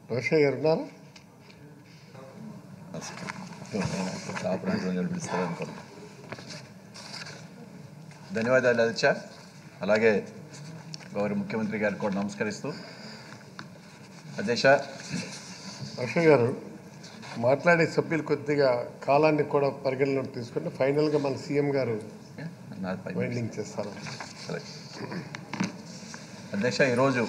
రోషయ్య గారు ఉన్నారా ధన్యవాదాలు అధ్యక్ష అలాగే గౌరవ ముఖ్యమంత్రి గారికి కూడా నమస్కరిస్తూ అధ్యక్ష రోషయ్య గారు మాట్లాడే సభ్యులు కొద్దిగా కాలాన్ని కూడా పరిగణలోకి తీసుకుని ఫైనల్గా మన సీఎం గారు నా పై- వైండింగ్ చేస్తారు సరే. అధ్యక్ష ఈరోజు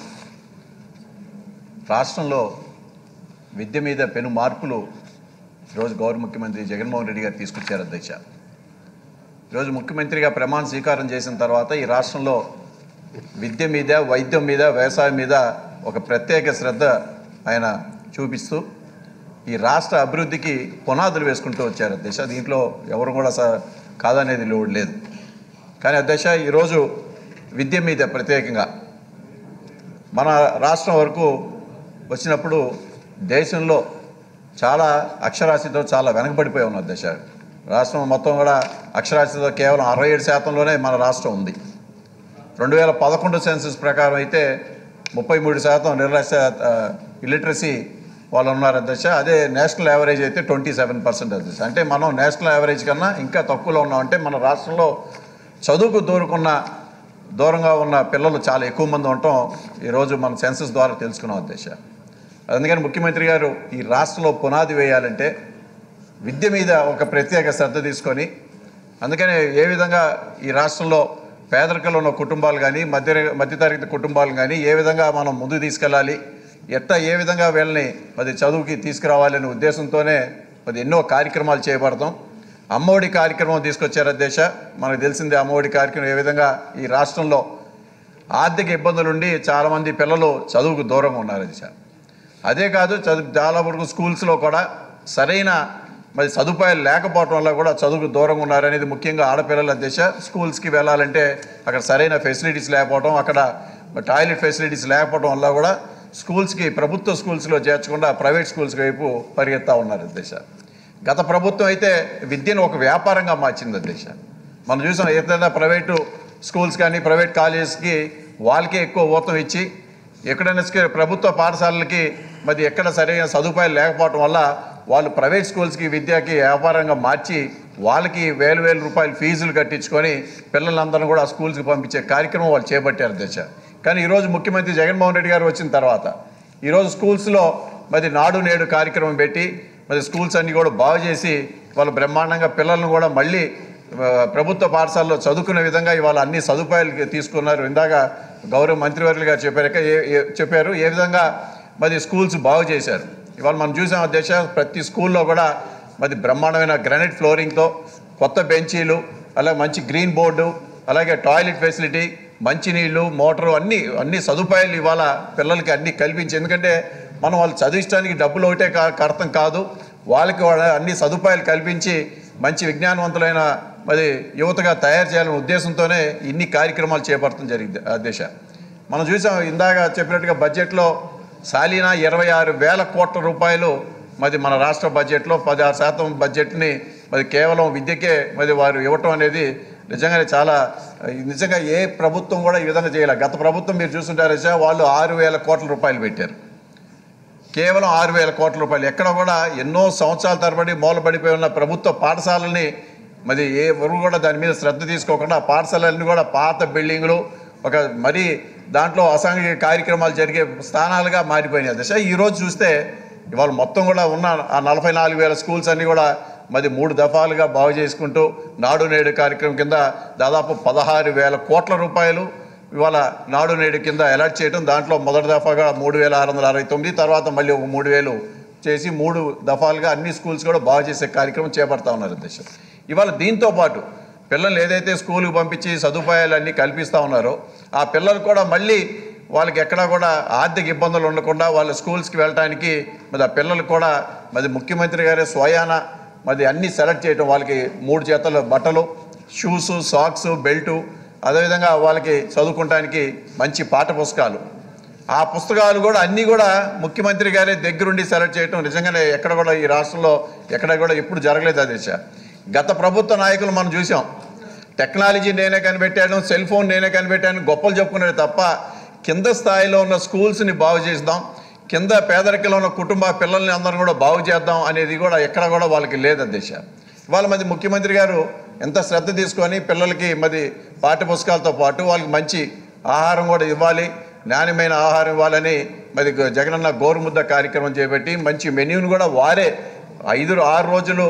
రాష్ట్రంలో విద్య మీద పెను మార్పులు ఈరోజు గౌరవ ముఖ్యమంత్రి జగన్మోహన్ రెడ్డి గారు తీసుకొచ్చారు అధ్యక్ష ఈరోజు ముఖ్యమంత్రిగా ప్రమాణ స్వీకారం చేసిన తర్వాత ఈ రాష్ట్రంలో విద్య మీద వైద్యం మీద వ్యవసాయం మీద ఒక ప్రత్యేక శ్రద్ధ ఆయన చూపిస్తూ ఈ రాష్ట్ర అభివృద్ధికి పునాదులు వేసుకుంటూ వచ్చారు అధ్యక్ష దీంట్లో ఎవరు కూడా స కాదనేది లోడు లేదు కానీ అధ్యక్ష ఈరోజు విద్య మీద ప్రత్యేకంగా మన రాష్ట్రం వరకు వచ్చినప్పుడు దేశంలో చాలా అక్షరాస్యతతో చాలా వెనకబడిపోయి ఉన్నది దశ రాష్ట్రం మొత్తం కూడా అక్షరాస్యతతో కేవలం అరవై ఏడు శాతంలోనే మన రాష్ట్రం ఉంది రెండు వేల పదకొండు సెన్సస్ ప్రకారం అయితే ముప్పై మూడు శాతం నిర్లక్ష్య ఇలిటరసీ వాళ్ళు ఉన్నారు అధ్యక్ష అదే నేషనల్ యావరేజ్ అయితే ట్వంటీ సెవెన్ పర్సెంట్ అధ్యక్ష అంటే మనం నేషనల్ యావరేజ్ కన్నా ఇంకా తక్కువలో ఉన్నాం అంటే మన రాష్ట్రంలో చదువుకు దూరుకున్న దూరంగా ఉన్న పిల్లలు చాలా ఎక్కువ మంది ఉండటం ఈరోజు మన సెన్సస్ ద్వారా తెలుసుకున్నాం అధ్యక్ష అందుకని ముఖ్యమంత్రి గారు ఈ రాష్ట్రంలో పునాది వేయాలంటే విద్య మీద ఒక ప్రత్యేక శ్రద్ధ తీసుకొని అందుకని ఏ విధంగా ఈ రాష్ట్రంలో పేదరికంలో ఉన్న కుటుంబాలు కానీ మధ్య మధ్యతరగతి కుటుంబాలు కానీ ఏ విధంగా మనం ముందుకు తీసుకెళ్ళాలి ఎట్లా ఏ విధంగా వీళ్ళని మరి చదువుకి తీసుకురావాలనే ఉద్దేశంతోనే మరి ఎన్నో కార్యక్రమాలు చేపడతాం అమ్మఒడి కార్యక్రమం తీసుకొచ్చారు అధ్యక్ష మనకు తెలిసిందే అమ్మఒడి కార్యక్రమం ఏ విధంగా ఈ రాష్ట్రంలో ఆర్థిక ఇబ్బందులుండి చాలామంది పిల్లలు చదువుకు దూరంగా ఉన్నారు అధ్యక్ష అదే కాదు చదువు చాలా వరకు స్కూల్స్లో కూడా సరైన మరి సదుపాయాలు లేకపోవడం వల్ల కూడా చదువుకు దూరంగా ఉన్నారనేది ముఖ్యంగా ఆడపిల్లల దిశ స్కూల్స్కి వెళ్ళాలంటే అక్కడ సరైన ఫెసిలిటీస్ లేకపోవడం అక్కడ టాయిలెట్ ఫెసిలిటీస్ లేకపోవడం వల్ల కూడా స్కూల్స్కి ప్రభుత్వ స్కూల్స్లో చేర్చకుండా ప్రైవేట్ స్కూల్స్ వైపు పరిగెత్తా ఉన్నారు దిశ గత ప్రభుత్వం అయితే విద్యను ఒక వ్యాపారంగా మార్చింది దిశ మనం చూసాం ఏదైనా ప్రైవేటు స్కూల్స్ కానీ ప్రైవేట్ కాలేజెస్కి వాళ్ళకే ఎక్కువ ఊతం ఇచ్చి ఎక్కడైనా స్కూ- ప్రభుత్వ పాఠశాలలకి మరి ఎక్కడ సరైన సదుపాయాలు లేకపోవటం వల్ల వాళ్ళు ప్రైవేట్ స్కూల్స్కి విద్యకి వ్యాపారంగా మార్చి వాళ్ళకి వేలు వేల రూపాయలు ఫీజులు కట్టించుకొని పిల్లలందరినీ కూడా ఆ స్కూల్స్కి పంపించే కార్యక్రమం వాళ్ళు చేపట్టారు దశ కానీ ఈరోజు ముఖ్యమంత్రి జగన్మోహన్ రెడ్డి గారు వచ్చిన తర్వాత ఈరోజు స్కూల్స్లో మరి నాడు నేడు కార్యక్రమం పెట్టి మరి స్కూల్స్ అన్నీ కూడా బాగు చేసి వాళ్ళు బ్రహ్మాండంగా పిల్లలను కూడా మళ్ళీ ఆ, ప్రభుత్వ పాఠశాలలో చదువుకునే విధంగా ఇవాళ అన్ని సదుపాయాలు తీసుకున్నారు ఇందాక గౌరవ మంత్రివర్యులు గారు చెప్పారు ఏ- ఏ- చెప్పారు ఏ విధంగా మరి స్కూల్స్ బాగు చేశారు ఇవాళ మనం చూసాం అధ్యక్ష ప్రతి స్కూల్లో కూడా మరి బ్రహ్మాండమైన గ్రానైట్ ఫ్లోరింగ్తో కొత్త బెంచీలు అలాగే మంచి గ్రీన్ బోర్డు అలాగే టాయిలెట్ ఫెసిలిటీ మంచినీళ్ళు మోటారు అన్ని అన్ని సదుపాయాలు ఇవాళ పిల్లలకి అన్ని కల్పించి ఎందుకంటే మనం వాళ్ళు చదివించడానికి డబ్బులు ఒకటే కా- కడతం కాదు వాళ్ళకి వాళ్ళ అన్ని సదుపాయాలు కల్పించి మంచి విజ్ఞానవంతులైన మరి యువతగా తయారు చేయాలనే ఉద్దేశంతోనే ఇన్ని కార్యక్రమాలు చేపట్టడం జరిగింది ఆ దిశ మనం చూసాం ఇందాక చెప్పినట్టుగా బడ్జెట్లో సాలీనా ఇరవై ఆరు వేల కోట్ల రూపాయలు మరి మన రాష్ట్ర బడ్జెట్లో పదహారు శాతం బడ్జెట్ని మరి కేవలం విద్యకే మరి వారు ఇవ్వటం అనేది నిజంగానే చాలా నిజంగా ఏ ప్రభుత్వం కూడా ఈ విధంగా చేయాలి గత ప్రభుత్వం మీరు చూస్తుంటారు సార్ వాళ్ళు ఆరు వేల కోట్ల రూపాయలు పెట్టారు కేవలం ఆరు వేల కోట్ల రూపాయలు ఎక్కడ కూడా ఎన్నో సంవత్సరాల తరబడి మూలపడిపోయి ఉన్న ప్రభుత్వ పాఠశాలల్ని మరి ఏ ఎవరు కూడా దాని మీద శ్రద్ధ తీసుకోకుండా ఆ పాఠశాలన్నీ కూడా పాత బిల్డింగులు ఒక మరీ దాంట్లో అసాంఘిక కార్యక్రమాలు జరిగే స్థానాలుగా మారిపోయినాయి దశ ఈరోజు చూస్తే ఇవాళ మొత్తం కూడా ఉన్న ఆ నలభై నాలుగు వేల స్కూల్స్ అన్నీ కూడా మరి మూడు దఫాలుగా బాగు చేసుకుంటూ నాడు నేడు కార్యక్రమం కింద దాదాపు పదహారు వేల కోట్ల రూపాయలు ఇవాళ నాడు నేడు కింద అలర్ట్ చేయడం దాంట్లో మొదటి దఫాగా మూడు వేల ఆరు వందల అరవై తొమ్మిది తర్వాత మళ్ళీ ఒక మూడు వేలు చేసి మూడు దఫాలుగా అన్ని స్కూల్స్ కూడా బాగు చేసే కార్యక్రమం చేపడతా ఉన్నారు అధ్యక్ష ఇవాళ దీంతో పాటు పిల్లలు ఏదైతే స్కూల్కి పంపించి సదుపాయాలు అన్నీ కల్పిస్తూ ఉన్నారో ఆ పిల్లలు కూడా మళ్ళీ వాళ్ళకి ఎక్కడా కూడా ఆర్థిక ఇబ్బందులు ఉండకుండా వాళ్ళ స్కూల్స్కి వెళ్ళడానికి మరి ఆ పిల్లలు కూడా మరి ముఖ్యమంత్రి గారే స్వయాన మరి అన్నీ సెలెక్ట్ చేయటం వాళ్ళకి మూడు జతల బట్టలు షూస్ సాక్స్ బెల్టు అదేవిధంగా వాళ్ళకి చదువుకోవటానికి మంచి పాఠ పుస్తకాలు ఆ పుస్తకాలు కూడా అన్నీ కూడా ముఖ్యమంత్రి గారే దగ్గరుండి సెలెక్ట్ చేయటం నిజంగానే ఎక్కడ కూడా ఈ రాష్ట్రంలో ఎక్కడ కూడా ఎప్పుడు జరగలేదు అది దిశ. గత ప్రభుత్వ నాయకులు మనం చూసాం టెక్నాలజీ నేనే కనిపెట్టాను సెల్ ఫోన్ నేనే కనిపెట్టాను గొప్పలు చెప్పుకునేది తప్ప కింద స్థాయిలో ఉన్న స్కూల్స్ని బాగు చేద్దాం కింద పేదరికంలో ఉన్న కుటుంబ పిల్లల్ని అందరం కూడా బాగు చేద్దాం అనేది కూడా ఎక్కడ కూడా వాళ్ళకి లేదు అధ్యక్ష ఇవాళ మరి ముఖ్యమంత్రి గారు ఎంత శ్రద్ధ తీసుకొని పిల్లలకి మరి పాఠ్య పుస్తకాలతో పాటు వాళ్ళకి మంచి ఆహారం కూడా ఇవ్వాలి నాణ్యమైన ఆహారం ఇవ్వాలని మరి జగనన్న గోరుముద్ద కార్యక్రమం చేపట్టి మంచి మెన్యూని కూడా వారే ఐదు ఆరు రోజులు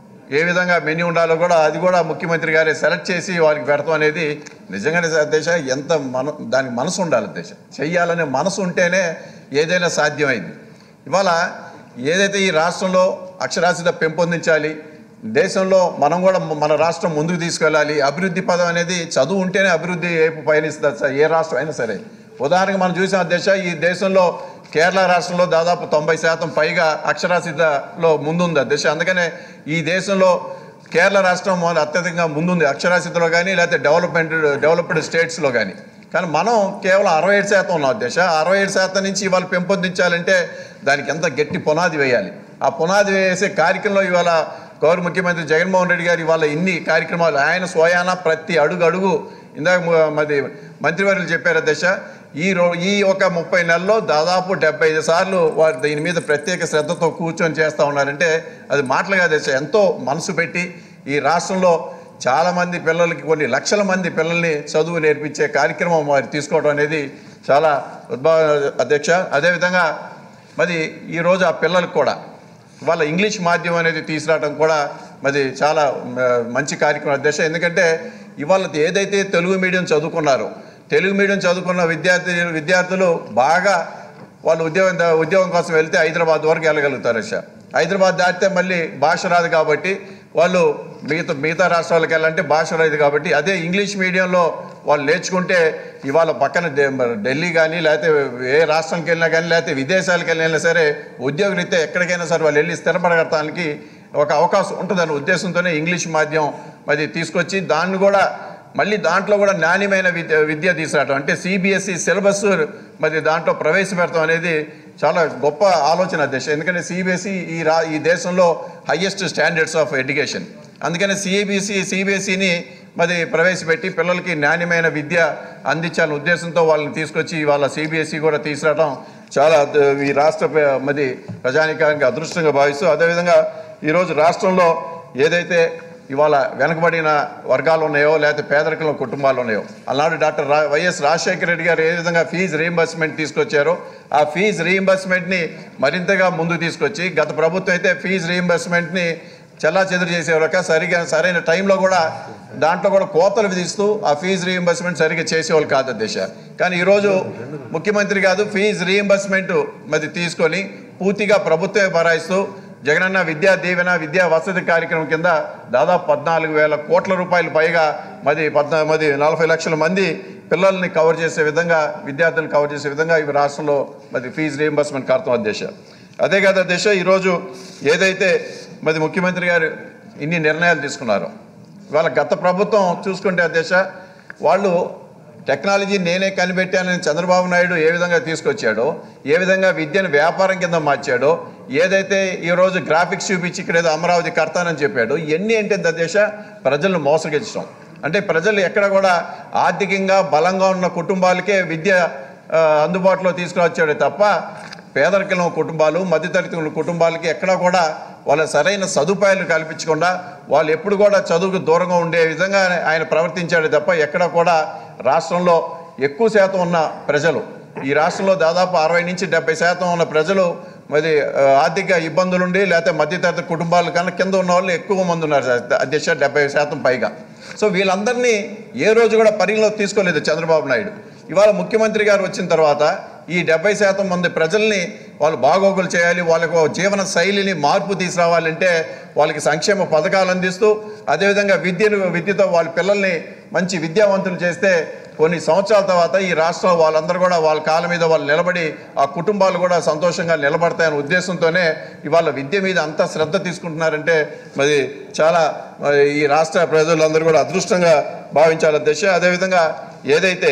ఏ విధంగా మెన్యూ ఉండాలో కూడా అది కూడా ముఖ్యమంత్రి గారే సెలెక్ట్ చేసి వారికి పెడతాం అనేది నిజంగానే దేశ ఎంత మన దానికి మనసు ఉండాలి దేశ చెయ్యాలనే మనసు ఉంటేనే ఏదైనా సాధ్యమైంది ఇవాళ ఏదైతే ఈ రాష్ట్రంలో అక్షరాస్యత పెంపొందించాలి దేశంలో మనం కూడా మన రాష్ట్రం ముందుకు తీసుకెళ్ళాలి అభివృద్ధి పదం అనేది చదువు ఉంటేనే అభివృద్ధి వైపు పయనిస్తుంది సార్ ఏ రాష్ట్రం అయినా సరే ఉదాహరణకు మనం చూసిన దేశ ఈ దేశంలో కేరళ రాష్ట్రంలో దాదాపు తొంభై శాతం పైగా అక్షరాస్యతలో ముందుంది ఆ దేశ అందుకనే ఈ దేశంలో కేరళ రాష్ట్రం మొదలు అత్యధికంగా ముందుంది అక్షరాస్యతలో కానీ లేకపోతే డెవలప్మెంట్ డెవలప్డ్ స్టేట్స్లో కానీ కానీ మనం కేవలం అరవై ఏడు శాతం ఉన్నాం దేశ అరవై ఏడు శాతం నుంచి ఇవాళ పెంపొందించాలంటే దానికి ఎంత గట్టి పునాది వేయాలి ఆ పునాది వేసే కార్యక్రమంలో ఇవాళ గౌరవ ముఖ్యమంత్రి జగన్మోహన్ రెడ్డి గారు ఇవాళ ఇన్ని కార్యక్రమాలు ఆయన స్వయాన ప్రతి అడుగు అడుగు ఇందాక ము- మరి మంత్రివర్యులు చెప్పారు దశ ఈ రో ఈ ఒక ముప్పై నెలల్లో దాదాపు డెబ్బై ఐదు సార్లు వారు దీని మీద ప్రత్యేక శ్రద్ధతో కూర్చొని చేస్తూ ఉన్నారంటే అది మాటలుగా దశ ఎంతో మనసు పెట్టి ఈ రాష్ట్రంలో చాలామంది పిల్లలకి కొన్ని లక్షల మంది పిల్లల్ని చదువు నేర్పించే కార్యక్రమం వారు తీసుకోవడం అనేది చాలా ఉద్భవ అధ్యక్ష అదేవిధంగా మరి ఈరోజు ఆ పిల్లలకు కూడా వాళ్ళ ఇంగ్లీష్ మాధ్యమం అనేది తీసుకురావడం కూడా మరి చాలా మ, మంచి కార్యక్రమం దశ ఎందుకంటే ఇవాళ ఏదైతే తెలుగు మీడియం చదువుకున్నారో తెలుగు మీడియం చదువుకున్న విద్యార్థి విద్యార్థులు బాగా వాళ్ళు ఉద్యోగం ఉద్యోగం కోసం వెళ్తే హైదరాబాద్ వరకు వెళ్ళగలుగుతారు అశ హైదరాబాద్ దాటితే మళ్ళీ భాష రాదు కాబట్టి వాళ్ళు మిగతా మిగతా రాష్ట్రాలకు వెళ్ళాలంటే భాష రాదు కాబట్టి అదే ఇంగ్లీష్ మీడియంలో వాళ్ళు నేర్చుకుంటే ఇవాళ పక్కన ఢి- ఢిల్లీ కానీ లేకపోతే ఏ రాష్ట్రంకి వెళ్ళినా కానీ లేకపోతే విదేశాలకు వెళ్ళినా సరే ఉద్యోగరీత్యా ఎక్కడికైనా సరే వాళ్ళు వెళ్ళి స్థిరపడగడటానికి ఒక అవకాశం ఉంటుందనే ఉద్దేశంతోనే ఇంగ్లీష్ మాధ్యమం మరి తీసుకొచ్చి దాన్ని కూడా మళ్ళీ దాంట్లో కూడా నాణ్యమైన విద్య విద్య తీసుకురావడం అంటే సిబిఎస్ఈ సిలబస్ మరి దాంట్లో ప్రవేశపెడతాం అనేది చాలా గొప్ప ఆలోచన అధ్యక్ష ఎందుకంటే సిబిఎస్ఈ ఈ రా ఈ దేశంలో హయ్యెస్ట్ స్టాండర్డ్స్ ఆఫ్ ఎడ్యుకేషన్ అందుకని సిబిఎస్ఈ సిబిఎస్ఈని మరి ప్రవేశపెట్టి పిల్లలకి నాణ్యమైన విద్య అందించాలనే ఉద్దేశంతో వాళ్ళని తీసుకొచ్చి వాళ్ళ సిబిఎస్ఈ కూడా తీసుకురావడం చాలా అద్- ఈ రాష్ట్ర ప్ర- మరి ప్రజానికానికి అదృష్టంగా భావిస్తూ అదేవిధంగా ఈరోజు రాష్ట్రంలో ఏదైతే ఇవాళ వెనకబడిన వర్గాలు ఉన్నాయో లేకపోతే పేదరికంలో కుటుంబాలు ఉన్నాయో అలాంటి డాక్టర్ రా వైఎస్ రాజశేఖర రెడ్డి గారు ఏ విధంగా ఫీజు రీయింబర్స్మెంట్ తీసుకొచ్చారో ఆ ఫీజు రీయింబర్స్మెంట్ని మరింతగా ముందుకు తీసుకొచ్చి గత ప్రభుత్వం అయితే ఫీజు రీయింబర్స్మెంట్ని చెల్లా చెదురు చేసేవాళ్ళక సరిగా సరైన టైంలో కూడా దాంట్లో కూడా కోతలు విధిస్తూ ఆ ఫీజు రీయింబర్స్మెంట్ సరిగ్గా చేసేవాళ్ళు కాదు దిశ కానీ ఈరోజు ముఖ్యమంత్రి కాదు ఫీజు రీయింబర్స్మెంట్ మరి తీసుకొని పూర్తిగా ప్రభుత్వమే భరాయిస్తూ జగనన్న విద్యా దీవెన విద్యా వసతి కార్యక్రమం కింద దాదాపు పద్నాలుగు వేల కోట్ల రూపాయలు పైగా మరి పద్నా మరి నలభై లక్షల మంది పిల్లల్ని కవర్ చేసే విధంగా విద్యార్థులను కవర్ చేసే విధంగా ఇవి రాష్ట్రంలో మరి ఫీజు రీయింబర్స్మెంట్ కార్యక్రమం అధ్యక్ష అదే కాదు అధ్యక్ష ఈరోజు ఏదైతే మరి ముఖ్యమంత్రి గారు ఇన్ని నిర్ణయాలు తీసుకున్నారో ఇవాళ గత ప్రభుత్వం చూసుకుంటే అధ్యక్ష వాళ్ళు టెక్నాలజీ నేనే కనిపెట్టానని చంద్రబాబు నాయుడు ఏ విధంగా తీసుకొచ్చాడో ఏ విధంగా విద్యను వ్యాపారం కింద మార్చాడో ఏదైతే ఈరోజు గ్రాఫిక్స్ చూపించి ఇక్కడ ఏదో అమరావతి కడతానని చెప్పాడు ఎన్ని అంటే దశ ప్రజలను మోసగించడం అంటే ప్రజలు ఎక్కడ కూడా ఆర్థికంగా బలంగా ఉన్న కుటుంబాలకే విద్య ఆ, అందుబాటులో తీసుకువచ్చాడే తప్ప పేదరికం కుటుంబాలు మధ్యతరగతి ఉన్న కుటుంబాలకి ఎక్కడా కూడా వాళ్ళ సరైన సదుపాయాలు కల్పించకుండా వాళ్ళు ఎప్పుడు కూడా చదువుకు దూరంగా ఉండే విధంగా ఆయన ప్రవర్తించాడు తప్ప ఎక్కడ కూడా రాష్ట్రంలో ఎక్కువ శాతం ఉన్న ప్రజలు ఈ రాష్ట్రంలో దాదాపు అరవై నుంచి డెబ్బై శాతం ఉన్న ప్రజలు మరి ఆ, ఆర్థిక ఇబ్బందులుండి లేకపోతే మధ్యతరగతి కుటుంబాల కన్నా కింద ఉన్న వాళ్ళు ఎక్కువ మంది ఉన్నారు సార్. అధ్యక్ష డెబ్బై శాతం పైగా సో వీళ్ళందరినీ ఏ రోజు కూడా పరిగణలోకి తీసుకోలేదు చంద్రబాబు నాయుడు ఇవాళ ముఖ్యమంత్రి గారు వచ్చిన తర్వాత ఈ డెబ్బై శాతం మంది ప్రజల్ని వాళ్ళు బాగోగులు చేయాలి వాళ్ళకు ఒక జీవన శైలిని మార్పు తీసుకురావాలంటే వాళ్ళకి సంక్షేమ పథకాలు అందిస్తూ అదేవిధంగా విద్యను విద్యతో వాళ్ళ పిల్లల్ని మంచి విద్యావంతులు చేస్తే కొన్ని సంవత్సరాల తర్వాత ఈ రాష్ట్రంలో వాళ్ళందరూ కూడా వాళ్ళ కాళ్ళ మీద వాళ్ళు నిలబడి ఆ కుటుంబాలు కూడా సంతోషంగా నిలబడతాయనే ఉద్దేశంతోనే ఇవాళ విద్య మీద అంత శ్రద్ధ తీసుకుంటున్నారంటే మరి చాలా మరి ఈ రాష్ట్ర ప్రజలందరూ కూడా అదృష్టంగా భావించాలి దశ అదేవిధంగా ఏదైతే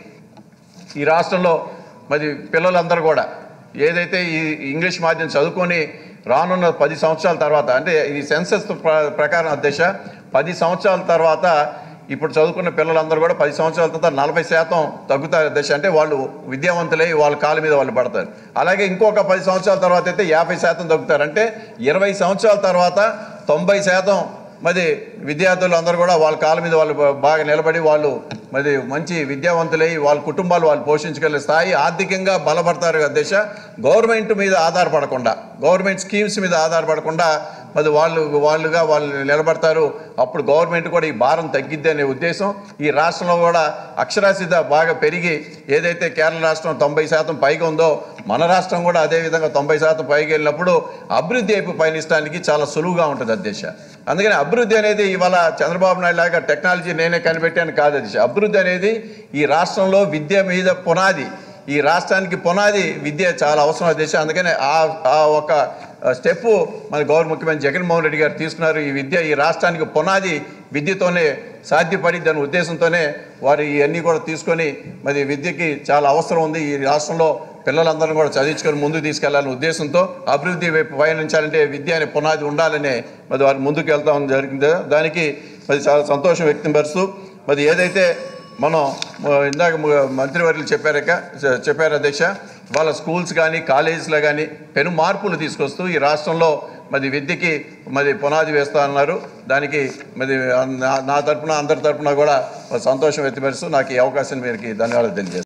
ఈ రాష్ట్రంలో మరి పిల్లలందరూ కూడా ఏదైతే ఈ ఇంగ్లీష్ మాధ్యమం చదువుకొని రానున్న పది సంవత్సరాల తర్వాత అంటే ఈ సెన్సస్ ప్ర- ప్రకారం అధ్యక్ష పది సంవత్సరాల తర్వాత ఇప్పుడు చదువుకున్న పిల్లలందరూ కూడా పది సంవత్సరాల తర్వాత నలభై శాతం తగ్గుతారు దశ అంటే వాళ్ళు విద్యావంతులై వాళ్ళ కాళ్ళ మీద వాళ్ళు పడతారు అలాగే ఇంకొక పది సంవత్సరాల తర్వాత అయితే యాభై శాతం తగ్గుతారు అంటే ఇరవై సంవత్సరాల తర్వాత తొంభై శాతం మరి విద్యార్థులు అందరూ కూడా వాళ్ళ కాళ్ళ మీద వాళ్ళు బా- బాగా నిలబడి వాళ్ళు మరి మంచి విద్యావంతులై వాళ్ళ కుటుంబాలు వాళ్ళు పోషించగలిగే స్థాయి ఆర్థికంగా బలపడతారు కదా దిశ గవర్నమెంట్ మీద ఆధారపడకుండా గవర్నమెంట్ స్కీమ్స్ మీద ఆధారపడకుండా మరి వాళ్ళు వాళ్ళుగా వాళ్ళు నిలబడతారు అప్పుడు గవర్నమెంట్ కూడా ఈ భారం తగ్గిద్ది అనే ఉద్దేశం ఈ రాష్ట్రంలో కూడా అక్షరాస్యత బాగా పెరిగి ఏదైతే కేరళ రాష్ట్రం తొంభై శాతం పైగా ఉందో మన రాష్ట్రం కూడా అదే విధంగా తొంభై శాతం పైకి వెళ్ళినప్పుడు అభివృద్ధి వైపు పయనిస్తానికి చాలా సులువుగా ఉంటుంది అధ్యక్ష అందుకని అభివృద్ధి అనేది ఇవాళ చంద్రబాబు నాయుడు లాగా టెక్నాలజీ నేనే కనిపెట్టాను కాదు అధ్యక్ష అభివృద్ధి అనేది ఈ రాష్ట్రంలో విద్య మీద పునాది ఈ రాష్ట్రానికి పునాది విద్య చాలా అవసరం అధ్యక్ష అందుకని ఆ ఆ ఒక స్టెప్ మన గౌరవ ముఖ్యమంత్రి జగన్మోహన్ రెడ్డి గారు తీసుకున్నారు ఈ విద్య ఈ రాష్ట్రానికి పునాది విద్యతోనే సాధ్యపడి దాని ఉద్దేశంతోనే వారు ఇవన్నీ కూడా తీసుకొని మరి విద్యకి చాలా అవసరం ఉంది ఈ రాష్ట్రంలో పిల్లలందరూ కూడా చదివించుకొని ముందుకు తీసుకెళ్లాలనే ఉద్దేశంతో అభివృద్ధి వైపు పయనించాలంటే విద్య అనే పునాది ఉండాలనే మరి వారు ముందుకు వెళ్తాం జరిగింది దానికి మరి చాలా సంతోషం వ్యక్తపరుస్తూ మరి ఏదైతే మనం మ- ఇందాక మ- మంత్రివర్యులు చెప్పారక చె- చెప్పారు అధ్యక్ష వాళ్ళ స్కూల్స్ కానీ కాలేజెస్లో కానీ పెను మార్పులు తీసుకొస్తూ ఈ రాష్ట్రంలో మరి విద్యకి మరి పునాది వేస్తా అన్నారు దానికి మరి నా- నా తరపున అందరి తరపున కూడా సంతోషం వ్యక్తపరుస్తూ నాకు ఈ అవకాశం మీకు ధన్యవాదాలు తెలియజేస్తాను